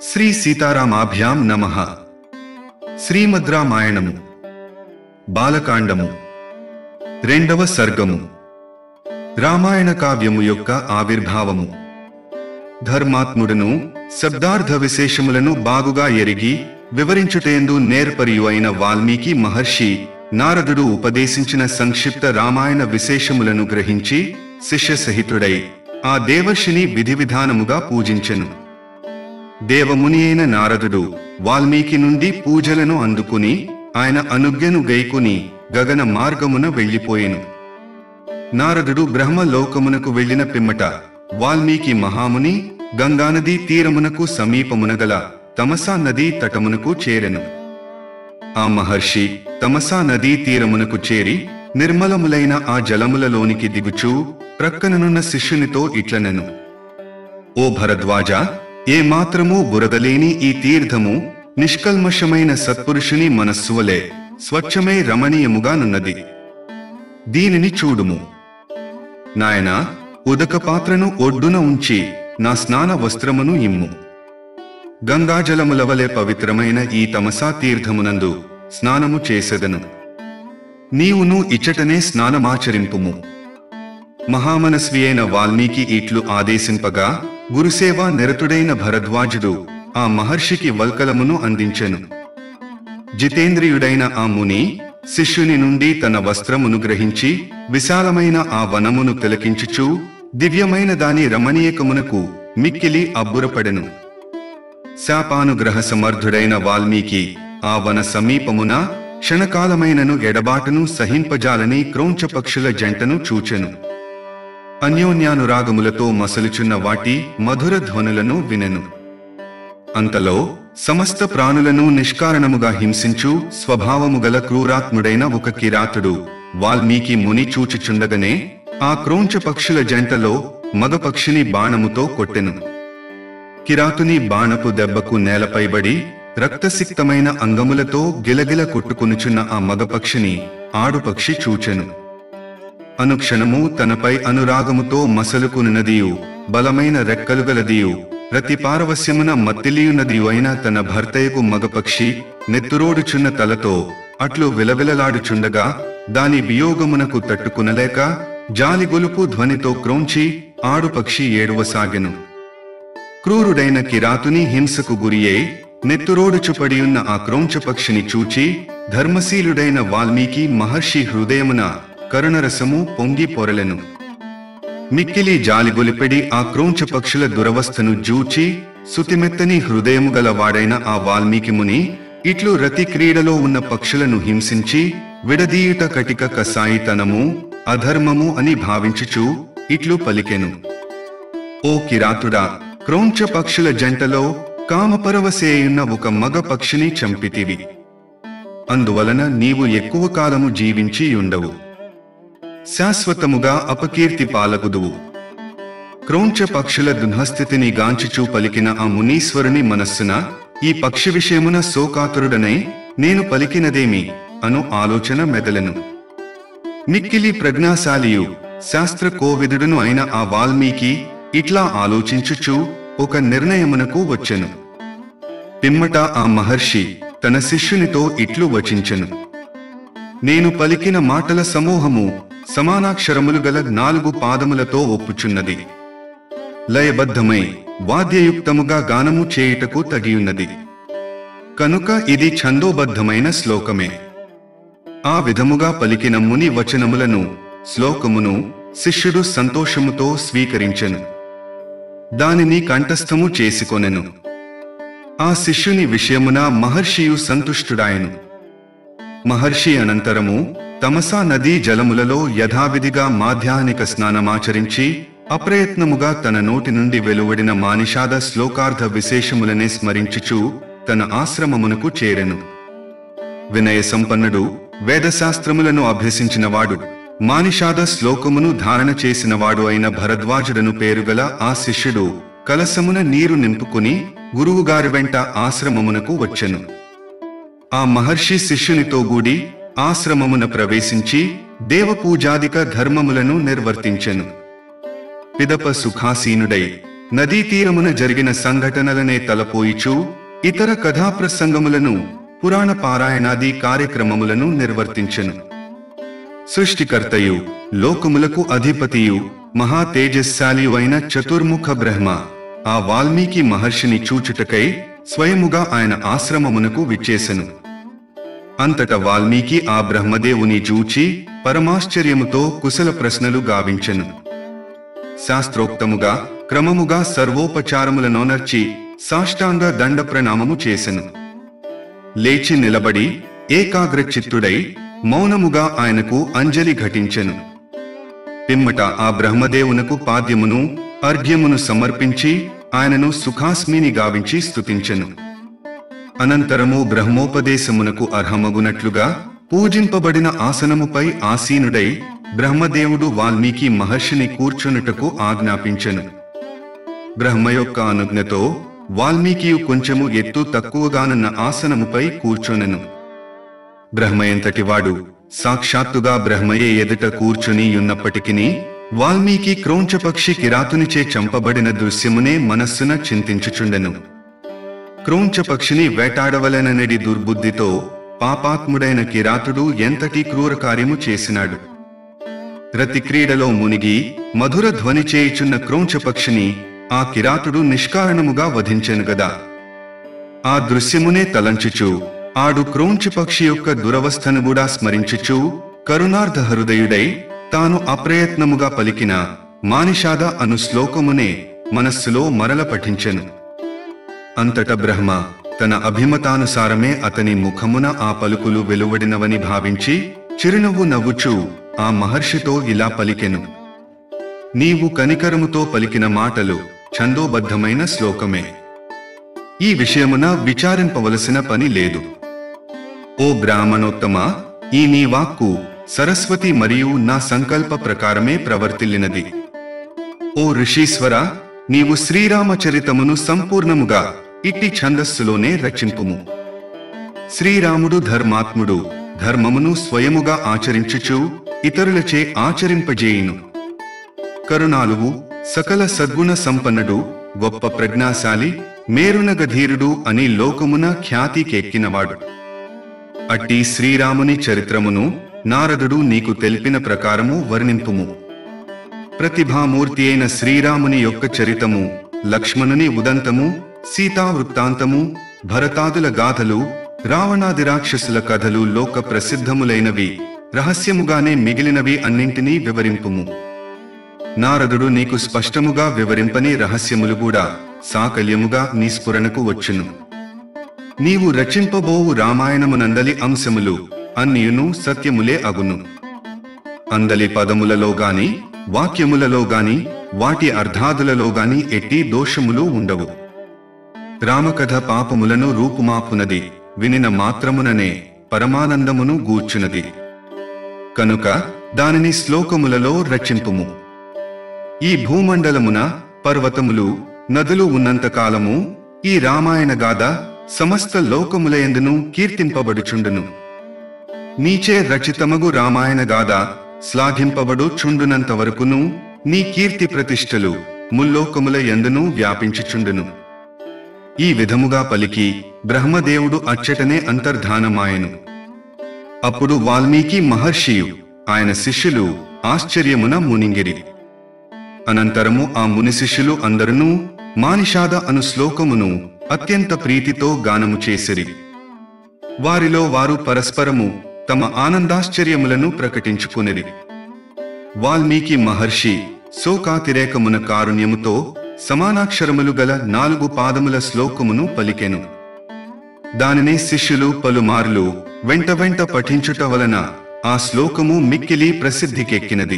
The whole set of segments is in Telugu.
శ్రీ సీతారామాభ్యాం నమ శ్రీమద్ రామాయణము బాలకాండము రెండవ సర్గము రామాయణ కావ్యము యొక్క ఆవిర్భావము ధర్మాత్ముడును శబ్దార్థ విశేషములను బాగుగా ఎరిగి వివరించుటేందు నేర్పరియు అయిన వాల్మీకి మహర్షి నారదుడు ఉపదేశించిన సంక్షిప్త రామాయణ విశేషములను గ్రహించి శిష్య సహితుడై ఆ దేవర్షిని విధి విధానముగా పూజించెను దేవముని అయిన నారదుడు వాల్మీకి నుండి పూజలను అందుకుని ఆయన అనుజ్ఞను గైకుని గగన మార్గమున వెళ్ళిపోయెను నారదుడు బ్రహ్మలోకమునకు వెళ్ళిన పిమ్మట వాల్మీకి మహాముని గంగానదీ తీరమునకు సమీపమున గల తమసా నదీ తటమునకు చేరెను ఆ మహర్షి తమసా నదీ తీరమునకు చేరి నిర్మలములైన ఆ జలములలోనికి దిగుచూ ప్రక్కననున్న శిష్యునితో ఇట్లనెను ఓ భరద్వాజ ఏ మాత్రమూ బురదలేని ఈ తీర్థము నిష్కల్మషమైన సత్పురుషుని మనస్సువలే స్వచ్ఛమై రమణీయముగానున్నది దీనిని చూడుము నాయనా ఉదక పాత్రను ఒడ్డున ఉంచి నా స్నాన వస్త్రమును ఇమ్ము గంగాజలముల వలె పవిత్రమైన ఈ తమసా తీర్థమునందు స్నానము చేసెదను నీవును ఇచ్చటనే స్నానమాచరింపుము మహామనస్వి అయిన వాల్మీకి ఇట్లు ఆదేశింపగా గురుసేవ నిరతుడైన భరద్వాజుడు ఆ మహర్షికి వల్కలమును అందించెను జితేంద్రియుడైన ఆ ముని శిష్యుని నుండి తన వస్త్రమును గ్రహించి విశాలమైన ఆ వనమును తిలకించుచూ దివ్యమైన దాని రమణీయకమునకు మిక్కిలి అబ్బురపడెను శాపానుగ్రహ సమర్థుడైన వాల్మీకి ఆ వన సమీపమున క్షణకాలమైనను ఎడబాటును సహింపజాలని క్రౌంచ పక్షుల జంటను చూచెను అన్యోన్యానురాగములతో మసలుచున్న వాటి మధుర ధ్వనులను వినెను అంతలో సమస్త ప్రాణులను నిష్కారణముగా హింసించు స్వభావము గల క్రూరాత్ముడైన ఒక కిరాతుడు వాల్మీకి ముని చూచుచుండగనే ఆ క్రోంచ పక్షుల జంటలో మగ పక్షిని బాణముతో కొట్టెను కిరాతుని బాణపు దెబ్బకు నేలపైబడి రక్తసిక్తమైన అంగములతో గిలగిల కొట్టుకొనుచున్న ఆ మగపక్షిని ఆడుపక్షి చూచెను అనుక్షణము తనపై అనురాగముతో మసలుకునున్నదియు బలమైన రెక్కలుగలదియు ప్రతి పారవస్యమున మత్తిలియున్నదియు అయిన తన భర్తయకు మగపక్షి నెత్తురోడుచున్న తలతో అట్లు విలవిలలాడుచుండగా దాని వియోగమునకు తట్టుకునలేక జాలిగొలుపు ధ్వనితో క్రోంచి ఆడుపక్షి ఏడువసాగెను క్రూరుడైన కిరాతుని హింసకు గురియే నెత్తురోడుచుపడియున్న ఆ క్రౌంచ పక్షిని చూచి ధర్మశీలుడైన వాల్మీకి మహర్షి హృదయమున కరుణరసము పొంగి పొరలెను మిక్కిలి జాలిగొలిపెడి ఆ క్రౌంచ పక్షుల దురవస్థను జూచి సుతిమెత్తని హృదయము గల వాడైన ఆ వాల్మీకి ముని ఇట్లు రతి క్రీడలో ఉన్న పక్షులను హింసించి విడదీయుట కటిక కసాయితనము అధర్మము అని భావించుచు ఇట్లు పలికెను ఓ కిరాతుడా క్రౌంచ పక్షుల జంటలో కామపరవశేయున్న ఒక మగ పక్షిని చంపితివి అందువలన నీవు ఎక్కువ కాలము జీవించి ఉండవు శాశ్వతముగా అపకీర్తి పాలగుదువు క్రౌంచ పక్షుల దున్హస్థితిని గాంచుచూ పలికిన ఆ మునీశ్వరుని మనస్సున ఈ పక్షి విషయమున శోకాతురుడనై నేను పలికినదేమి అను ఆలోచన మెదలెను మిక్కిలి ప్రజ్ఞాశాలియు శాస్త్ర కోవిదుడును అయిన ఆ వాల్మీకి ఇట్లా ఆలోచించుచు ఒక నిర్ణయమునకు వచ్చెను పిమ్మట ఆ మహర్షి తన శిష్యునితో ఇట్లు వచించెను నేను పలికిన మాటల సమూహము సమానాక్షరములు గల నాలుగు పాదములతో ఒప్పుచున్నది లయబద్ధమై వాద్యయుక్తముగా గానము చేయుటకు తగియున్నది కనుక ఇది ఛందోబద్ధమైన శ్లోకమే ఆ విధముగా పలికిన ముని వచనములను శ్లోకమును శిష్యుడు సంతోషముతో స్వీకరించెను దానిని కంఠస్థము చేసుకొనెను ఆ శిష్యుని విషయమున మహర్షియు సంతుష్టుడాయను మహర్షి అనంతరము తమసా నదీ జలములలో యథావిధిగా మాధ్యాహ్నిక స్నానమాచరించి అప్రయత్నముగా తన నోటి నుండి వెలువడిన మానిషాద శ్లోకార్థ విశేషములనే స్మరించుచు తన ఆశ్రమమునకు చేరెను వినయ సంపన్నుడు వేదశాస్త్రములను అభ్యసించినవాడు మానిషాద శ్లోకమును ధారణ చేసినవాడు అయిన భరద్వాజుడను పేరుగల ఆ శిష్యుడు కలసమున నీరు నింపుకుని గురువుగారి వెంట ఆశ్రమమునకు వచ్చెను ఆ మహర్షి శిష్యునితో గూడి ఆశ్రమమున ప్రవేశించి దేవపూజాదిక ధర్మములను నిర్వర్తించెను పిదప సుఖాసీనుడై నదీ తీరమున జరిగిన సంఘటనలనే తలపోయిచూ ఇతర కథా ప్రసంగములను పురాణ పారాయణాది కార్యక్రమములను నిర్వర్తించెను సృష్టికర్తయు లోకములకు అధిపతియు మహా తేజస్శాలియు అయిన చతుర్ముఖ బ్రహ్మ ఆ వాల్మీకి మహర్షిని చూచుటకై స్వయముగా ఆయన ఆశ్రమమునకు విచ్చేసెను అంతట వాల్మీకి ఆ బ్రహ్మదేవుని చూచి పరమాశ్చర్యముతో కుశల ప్రశ్నలు గావించెను శాస్త్రోక్తముగా క్రమముగా సర్వోపచారములనోనర్చి సాష్టాంగ దండ ప్రణామము చేసెను లేచి నిలబడి ఏకాగ్రచిత్తుడై మౌనముగా ఆయనకు అంజలి ఘటించెను పిమ్మట ఆ బ్రహ్మదేవునకు పాద్యమును అర్ఘ్యమును సమర్పించి ఆయనను సుఖాస్మిని గావించి స్తుతించెను అనంతరము బ్రహ్మోపదేశమునకు అర్హమగునట్లుగా పూజింపబడిన ఆసనముపై ఆసీనుడై బ్రహ్మదేవుడు వాల్మీకి మహర్షిని కూర్చునుటకు ఆజ్ఞాపించెను బ్రహ్మ యొక్క అనుజ్ఞతో వాల్మీకియు కొంచెము ఎత్తు తక్కువగానున్న ఆసనముపై కూర్చొనెను బ్రహ్మయంతటివాడు సాక్షాత్తుగా బ్రహ్మయే ఎదుట కూర్చుని ఉన్నప్పటికిని వాల్మీకి క్రోంచపక్షి కిరాతునిచే చంపబడిన దృశ్యమునే మనస్సున చింతించుచుండెను క్రోంచపక్షిని వేటాడవలెననడి దుర్బుద్ధితో పాపాత్ముడైన కిరాతుడు ఎంతటి క్రూర కార్యము చేసినాడు రతి క్రీడలో మునిగి మధుర ధ్వని చేయుచున్న క్రోంచపక్షిని ఆ కిరాతుడు నిష్కారణముగా వధించెను గదా ఆ దృశ్యమునే తలంచుచు ఆడు క్రోంచి పక్షి యొక్క దురవస్థను కూడా స్మరించుచు కరుణార్ధ హృదయుడై తాను అప్రయత్నముగా పలికిన మానిషాద అను శ్లోకమునే మనస్సులో మరల పఠించెను అంతట బ్రహ్మ తన అభిమతానుసారమే అతని ముఖమున ఆ పలుకులు వెలువడినవని భావించి చిరునవ్వు నవ్వుచూ ఆ మహర్షితో ఇలా పలికెను నీవు కనికరముతో పలికిన మాటలు ఛందోబద్ధమైన శ్లోకమే ఈ విషయమున విచారింపవలసిన పని లేదు ఓ బ్రాహ్మణోత్తమ ఈ నీ వాక్కు సరస్వతి మరియు నా సంకల్ప ప్రకారమే ప్రవర్తిల్లినది ఓ ఋషీశ్వర నీవు శ్రీరామచరితమును సంపూర్ణముగా ఇట్టి ఛందస్సులోనే రచింపుము శ్రీరాముడు ధర్మాత్ముడు ధర్మమును స్వయముగా ఆచరించుచు ఇతరులచే ఆచరింపజేయును కరుణాలువు సకల సద్గుణ సంపన్నుడు గొప్ప ప్రజ్ఞాశాలి మేరునగధీరుడు అని లోకమున ఖ్యాతికెక్కినవాడు అట్టి శ్రీరాముని చరిత్రమును నారదుడు నీకు తెలిపిన ప్రకారము వర్ణింపుము ప్రతిభామూర్తి అయిన శ్రీరాముని యొక్క చరితము లక్ష్మణుని ఉదంతము సీతా వృత్తాంతము భరతాదుల గాథలు రావణాది రాక్షసుల కథలు లోక ప్రసిద్ధములైనవి రహస్యముగానే మిగిలినవి అన్నింటినీ వివరింపుము నారదుడు నీకు స్పష్టముగా వివరింపని రహస్యములు కూడా సాకల్యముగా నీ స్ఫురణకు వచ్చును నీవు రచింపబోవు రామాయణమునందలి అంశములు అన్నియును సత్యములే అగును అందలి పదములలో గాని వాక్యములలో గాని వాటి అర్థాదులలో గాని ఎట్టి దోషములు ఉండవు రామకథ పాపములను రూపుమాపునది వినిన మాత్రముననే పరమానందమును గూర్చునది కనుక దానిని శ్లోకములలో రచింపుము ఈ భూమండలమున పర్వతములు నదులు ఉన్నంత కాలము ఈ రామాయణ గాథ సమస్త లోకములయందును కీర్తింపబడుచుండును నీచే రచితమగు రామాయణ గాథ శ్లాఘింపబడు చుండునంత వరకును నీ కీర్తి ప్రతిష్టలు ముల్లోకముల ఎందును వ్యాపించుచుండును ఈ విధముగా పలికి బ్రహ్మదేవుడు అచ్చటనే అంతర్ధానమాయను అప్పుడు వాల్మీకి మహర్షియు ఆయన శిష్యులు ఆశ్చర్యమున మునింగిరి అనంతరము ఆ ముని శిష్యులు అందరునూ మానిషాద అను శ్లోకమును అత్యంత ప్రీతితో గానము చేసిరి వారిలో వారు పరస్పరము తమ ఆనందాశ్చర్యములను ప్రకటించుకునిరి వాల్మీకి మహర్షి శోకాతిరేకమున కారుణ్యముతో సమానాక్షరములు గల నాలుగు పాదముల శ్లోకమును పలికెను దానిని శిష్యులు పలుమార్లు వెంట వెంట పఠించుట వలన ఆ శ్లోకము మిక్కిలి ప్రసిద్ధికెక్కినది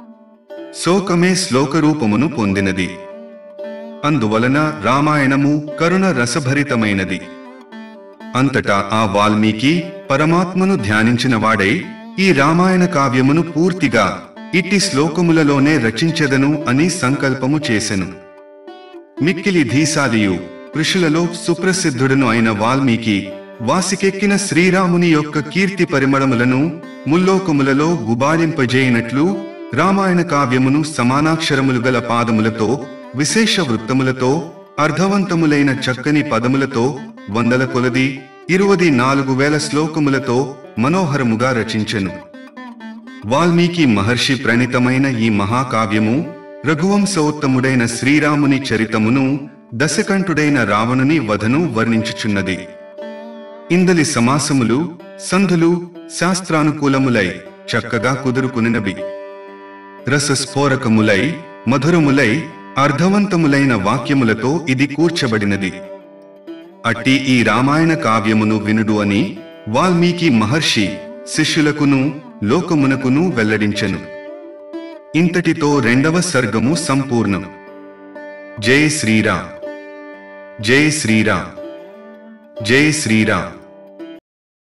శోకమే శ్లోకరూపమును పొందినది అందువలన రామాయణము కరుణ రసభరితమైనది అంతటా ఆ వాల్మీకి పరమాత్మను ధ్యానించిన వాడై ఈ రామాయణ కావ్యమును పూర్తిగా ఇట్టి శ్లోకములలోనే రచించెదను అని సంకల్పము చేసెను మిక్కిలి ధీశాలియు ఋషులలో సుప్రసిద్ధుడను అయిన వాల్మీకి వాసికెక్కిన శ్రీరాముని యొక్క కీర్తి పరిమళములను ముల్లోకములలో గుబాళింపజేయనట్లు రామాయణ కావ్యమును సమానాక్షరములు గల పాదములతో విశేష వృత్తములతో అర్థవంతములైన చక్కని పదములతో వందల కొలది ఇరువది నాలుగు వేల శ్లోకములతో మనోహరముగా రచించెను వాల్మీకి మహర్షి ప్రణితమైన ఈ మహాకావ్యము రఘువంశోత్తముడైన శ్రీరాముని చరితమును దశకంఠుడైన రావణుని వధను వర్ణించుచున్నది ఇందలి సమాసములు సంధులు శాస్త్రానుకూలములై చక్కగా కుదురుకునినవి రసస్ఫోరకములై మధురములై అర్థవంతములైన వాక్యములతో ఇది కూర్చబడినది అట్టి ఈ రామాయణ కావ్యమును వినుడు అని వాల్మీకి మహర్షి శిష్యులకును లోకమునకును వెల్లడించెను ఇంతటితో రెండవ సర్గము సంపూర్ణం జై శ్రీరామ్ జై శ్రీరామ్ జై శ్రీరామ్